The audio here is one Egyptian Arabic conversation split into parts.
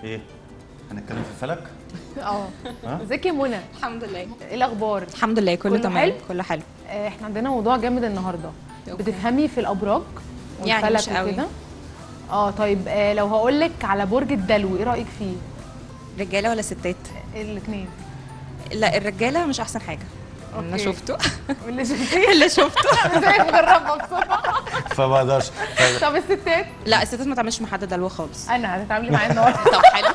ايه هنتكلم في الفلك اه ها؟ ازيك يا منى الحمد لله ايه الاخبار الحمد لله كله كله تمام حلو؟ كله حلو آه، احنا عندنا موضوع جامد النهارده أوكي. بتفهمي في الابراج يعني والفلك مش قوي. وكده؟ اه طيب آه لو هقول لك على برج الدلو ايه رايك فيه رجاله ولا ستات الاثنين لا الرجاله مش احسن حاجه انا أوكي. شفته واللي شفتيه اللي شفته زي مجربه بصراحه فما اقدرش ف- طب الستات لا الستات ما تعملش مع حد دلوه خالص انا هتتعاملي معايا النهارده طب حلو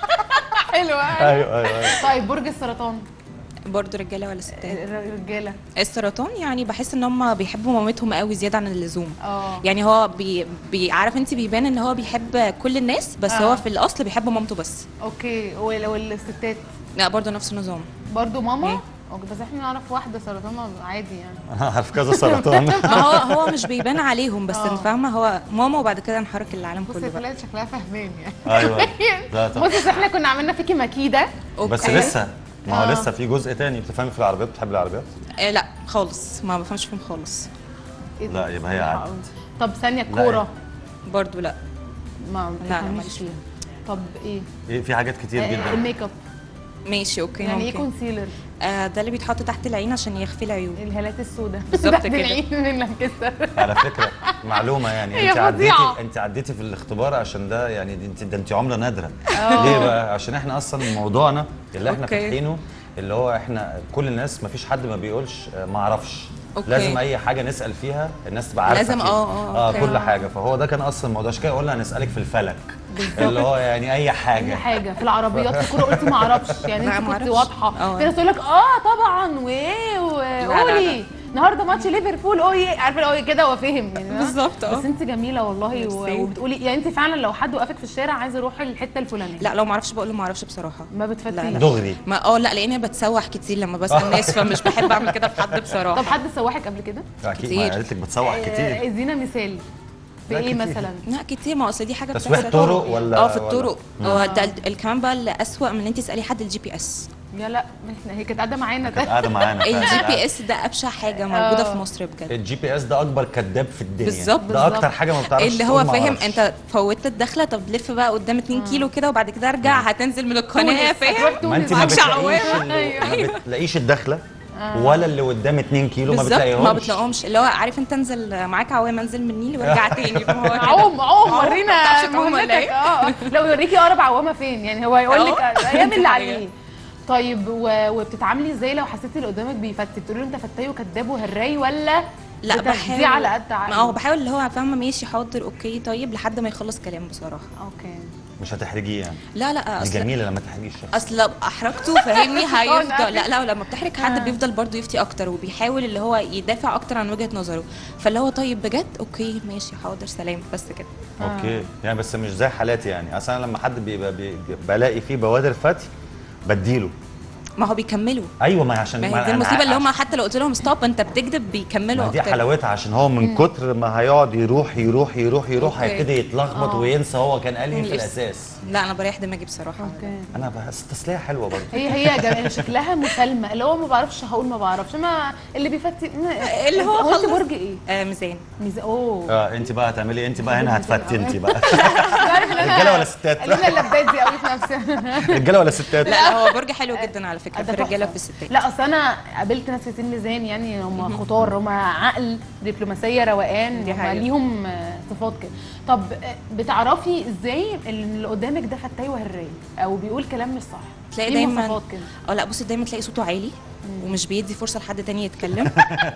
حلوه ايوه ايوه ايوه طيب برج السرطان برضه رجاله ولا ستات الرجاله السرطان يعني بحس ان هم بيحبوا مامتهم قوي زياده عن اللزوم اه يعني هو بي, بي عارف انت بيبان ان هو بيحب كل الناس بس آه. هو في الاصل بيحب مامته بس اوكي وال- والستات لا برضه نفس النظام برضو ماما إيه؟ أوكي، بس احنا نعرف واحده سرطان عادي يعني انا عارف كذا سرطان ما هو هو مش بيبان عليهم بس آه. انت فاهمه هو ماما وبعد كده نحرك العالم بصي كله بقى طلعت شكلها فاهمين يعني ايوه لا طب بصي احنا كنا عملنا فيكي مكيده بس أوكي. لسه ما هو آه. لسه في جزء تاني بتفهمي في العربيات بتحبي العربيات آه لا خالص ما بفهمش فيهم خالص إيه ده؟ لا، يبقى هي عادي. طب ثانيه لا، الكوره برضه لا ما لا، بتفهميش ماليش فيها طب ايه ايه في حاجات كتير آه، جدا الميك اب ماشي اوكي يعني ايه ممكن كونسيلر آه ده اللي بيتحط تحت العين عشان يخفي العيوب الهالات السوداء بالظبط تحت كده. العين من لانكستر على فكره معلومه يعني هي انت عديتي فظيعة. انت عديتي في الاختبار عشان ده يعني دي انت ده انت عمله نادره آه. ليه بقى عشان احنا اصلا موضوعنا اللي احنا أوكي. فاتحينه اللي هو احنا كل الناس ما فيش حد ما بيقولش آه، ما اعرفش أوكي. لازم اي حاجه نسال فيها الناس تبقى عارفه لازم، فيها. آه، آه، اه أوكي. كل حاجه فهو ده كان اصلا الموضوع عشان كده قلنا هنسالك في الفلك اللي هو يعني اي اي حاجه حاجه في العربيات في الكوره قلتي ما اعرفش يعني لا، انت ما كنت أعرفش. واضحه آه. في ناس تقول لك اه طبعا وايه لا، وقولي لا. النهارده ماتش ليفربول قولي عارفه اللي هو كده هو فهم يعني بالظبط، اه. بس انت جميله والله و- ميرسي. وبتقولي يعني انت فعلا لو حد وقفك في الشارع عايزه اروح الحته الفلانيه لا لو ما اعرفش بقول له ما اعرفش بصراحه ما لا، بتفتيش لا. دغري ما اه لا لاني بتسوح كتير لما بسال الناس فمش بحب اعمل كده في حد بصراحه طب حد سوحك قبل كده؟ اكيد كتير. ما قالت لك بتسوح كتير آه، ادينا مثال في لا، ايه كتير. مثلا؟ لا كتير ما اصل دي حاجه تسويح بتحصل. طرق ولا- اه في ولا- الطرق مم. هو ده ال- ال- كمان بقى الاسوأ من ان انت تسالي حد الجي بي اس يا لا احنا هي كانت قاعده معانا كانت ده قاعده معانا الجي فعلا. بي اس ده ابشع حاجه موجوده آه. في مصر بجد الجي بي اس ده اكبر كذاب في الدنيا بالظبط، ده بالظبط. اكتر حاجه ما بتعرفش اللي تقول هو ما فاهم أعرفش. انت فوتت الدخله طب لف بقى قدام 2 كيلو كده وبعد كده ارجع هتنزل من القناه تونس، فاهم هتروح ما انت ما تونس. معاك بتلاقيش شعوذة. اللي- ما أيوة. بتلاقيش الدخله ولا اللي قدام 2 كيلو ما بالظبط بتلاقيهمش ما بتلاقوهمش اللي هو عارف انت انزل معاك عوام انزل من النيل وارجع تاني فهو كده. عوم عوم عوم، ورينا ما بتعرفش تعوم ولا مهمتك ايه؟ اه لو يوريكي اقرب عوامه فين يعني هو هيقول لك أهو. الايام اللي دي عليه حقيقة. طيب و... وبتتعاملي ازاي لو حسيتي اللي قدامك بيفتي بتقولي له انت فتاي وكذاب وهراي ولا لا بتاخديه بحاول على قد ما عقلي هو بحاول اللي هو فاهمه ماشي حاضر اوكي طيب لحد ما يخلص كلام بصراحه اوكي مش هتحرجيه يعني لا لا دي اصل جميله لما تحرجي الشخص اصل لو احرجته فاهمني هيفضل نعم. لا لا ولما بتحرج آه. حد بيفضل برضه يفتي اكتر وبيحاول اللي هو يدافع اكتر عن وجهه نظره فاللي هو طيب بجد اوكي ماشي حاضر سلام بس كده اوكي يعني بس مش زي حالاتي يعني اصل انا لما حد بيبقى بي... بلاقي فيه بوادر فتي بديله ما هو بيكملوا ايوه ما عشان ما ما هي دي أنا المصيبه اللي هم عشان- حتى لو قلت لهم ستوب انت بتكذب بيكملوا ما دي اكتر حلاوتها عشان هو من كتر ما هيقعد يروح يروح يروح يروح أوكي. هيبتدي يتلخبط آه. وينسى هو كان قال ايه في مم. الاساس لا انا بريح دماغي بصراحه اوكي انا بس تسليه حلوه برضه هي هي جميلة شكلها مسالمه اللي هو ما بعرفش هقول ما بعرفش ما اللي بيفتي اللي هو انت خلص. برج ايه؟ آه ميزان ميز اوه اه انت بقى هتعملي إيه؟ انت بقى هنا هتفتي انت بقى عارف ان انا رجاله ولا ستات قليله اللبات دي قوي في نفسي رجاله ولا ستات لا لا هو برج حلو جدا على فكره في ده الرجاله تحفة. وفي الستات لا اصل انا قابلت ناس في سن ميزان يعني هم خطار هم عقل دبلوماسيه روقان دي هم حقيقة. ليهم آه، صفات كده طب آه، بتعرفي ازاي اللي قدامك ده فتاي وهراي او بيقول كلام مش صح تلاقي إيه دايما مواصفات كده اه لا بصي دايما تلاقي صوته عالي ومش بيدي فرصه لحد تاني يتكلم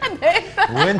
وانت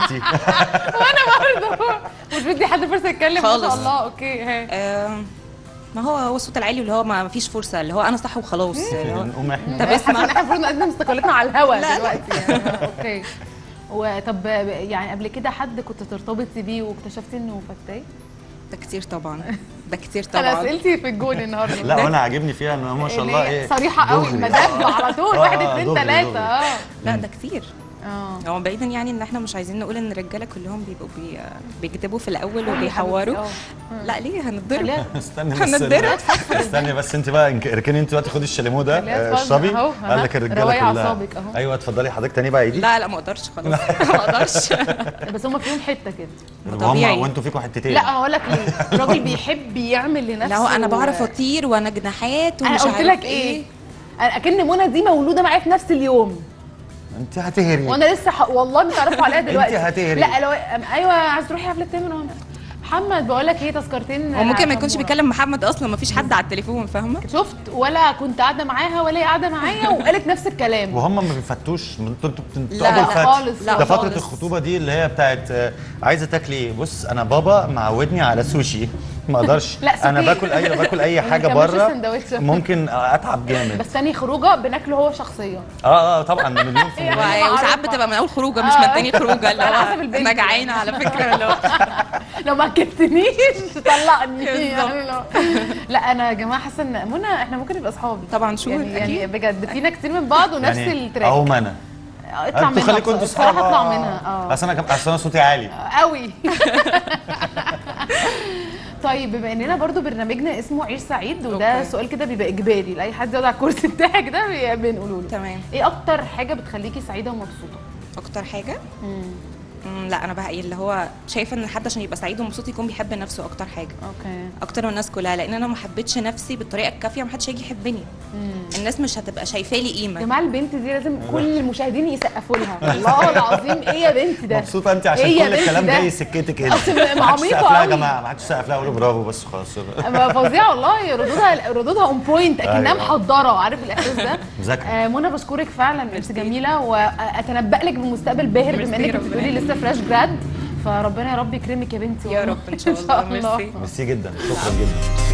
برضه مش بدي حد فرصه يتكلم ما شاء خالص. الله اوكي ها آه ما هو هو الصوت العالي اللي هو ما فيش فرصه اللي هو انا صح وخلاص اللي هو نقوم احنا طب حاسه ان اسمع احنا المفروض نقدم استقالتنا على الهوا لا. دلوقتي يعني آه، اوكي وطب يعني قبل كده حد كنت ترتبطي بيه واكتشفتي انه فتاي؟ ده كتير طبعا ده كتير انا طبعا اسئلتي في الجون النهارده لا وانا عاجبني فيها ان ما شاء الله اللي هي ايه صريحه قوي دغري. مدب على طول آه، واحد آه، اتنين دغري، تلاته دغري. اه لا ده كتير اه هو بعيدا يعني ان احنا مش عايزين نقول ان الرجاله كلهم بيبقوا بي... بيكتبوا في الاول يا وبيحوروا حبيبتي، اه. لا ليه هنتضرب خليها استني بس هنتضرب. استني بس انت بقى انك- اركني انت دلوقتي خدي الشاليمو ده خليها آه، تفضل اشربي اهو، قال ها. لك الرجاله رواقي كلها أعصابك اهو. ايوه اتفضلي حضرتك تاني بقى عيدي لا لا ما اقدرش خلاص ما اقدرش بس هم فيهم حته كده ما طبيعي. وهم وانتوا فيكم حتتين لا هقول لك ليه الراجل بيحب يعمل لنفسه لا هو انا بعرف اطير وانا جناحات انا ومش قلت عارف لك ايه أنا اكن منى دي مولوده معايا في نفس اليوم انت هتهري وانا لسه ح... والله متعرفوا عليها دلوقتي هتهري. لا لو ايوه عايز تروحي حفله تامر وانا محمد بقول لك ايه تذكرتين هو ممكن ما يكونش حمورة. بيكلم محمد اصلا ما فيش حد على التليفون فاهمه شفت ولا كنت قاعده معاها ولا هي قاعده معايا وقالت نفس الكلام وهم ما بيفتوش انتوا انتوا لا، بتقعدوا لا الفتح خالص، لا ده فتره خالص. الخطوبه دي اللي هي بتاعت آه، عايزه تاكلي ايه بص انا بابا معودني على سوشي ما اقدرش لا، انا سوتيه. باكل اي باكل اي ما حاجه بنكملش بره السندوتش. ممكن اتعب جامد بس تاني خروجه بناكله هو شخصيا اه اه طبعا مليون في يعني المية معروفة. وساعات بتبقى من اول خروجه مش آه. من تاني خروجه اللي على حسب هو البنت انا جعانه على فكره اللي هو لو ما اكلتنيش طلقني بالظبط. يعني لو- لا انا يا جماعه حاسه ان منى احنا ممكن نبقى اصحاب طبعا شور يعني, يعني أكيد. بجد فينا كتير من بعض ونفس يعني التراك اهو ما انا اطلع انتوا منها خليكم انتوا بصراحة. اصحاب بصراحه اطلع آه. منها اه اصل انا كم- اصل انا صوتي عالي قوي طيب بما اننا برضو برنامجنا اسمه عيش سعيد وده أوكي. سؤال كده بيبقى اجباري لاي حد يقعد على الكرسي بتاعك ده بي- بنقوله له تمام ايه اكتر حاجه بتخليكي سعيده ومبسوطه اكتر حاجه مم، لا انا بقى إيه اللي هو شايفه ان الحد عشان يبقى سعيد ومبسوط يكون بيحب نفسه اكتر حاجه اوكي اكتر من الناس كلها لان انا ما حبيتش نفسي بالطريقه الكافيه ما حدش هيجي يحبني الناس مش هتبقى شايفه لي يا قيمه جماعه البنت دي لازم كل المشاهدين يسقفوا لها والله العظيم ايه يا بنت ده مبسوطه انت عشان إيه يا كل بنت الكلام ده؟ جاي سكتك انت أصل ما حدش عميقة سقف لها يا أوي. جماعه ما حدش سقف لها قولوا برافو بس خلاص أما فظيعه والله ردودها ردودها اون بوينت اكنها أيوة. محضره عارف الاحساس ده مذاكرة. آه منى بشكرك فعلا انت ميرسي. جميله واتنبأ لك بمستقبل باهر ميرسي بما انك ربنا بتقولي لسه فريش جراد فربنا يا رب يكرمك يا بنتي يا والله. رب ان شاء الله ميرسي ميرسي جدا شكرا جدا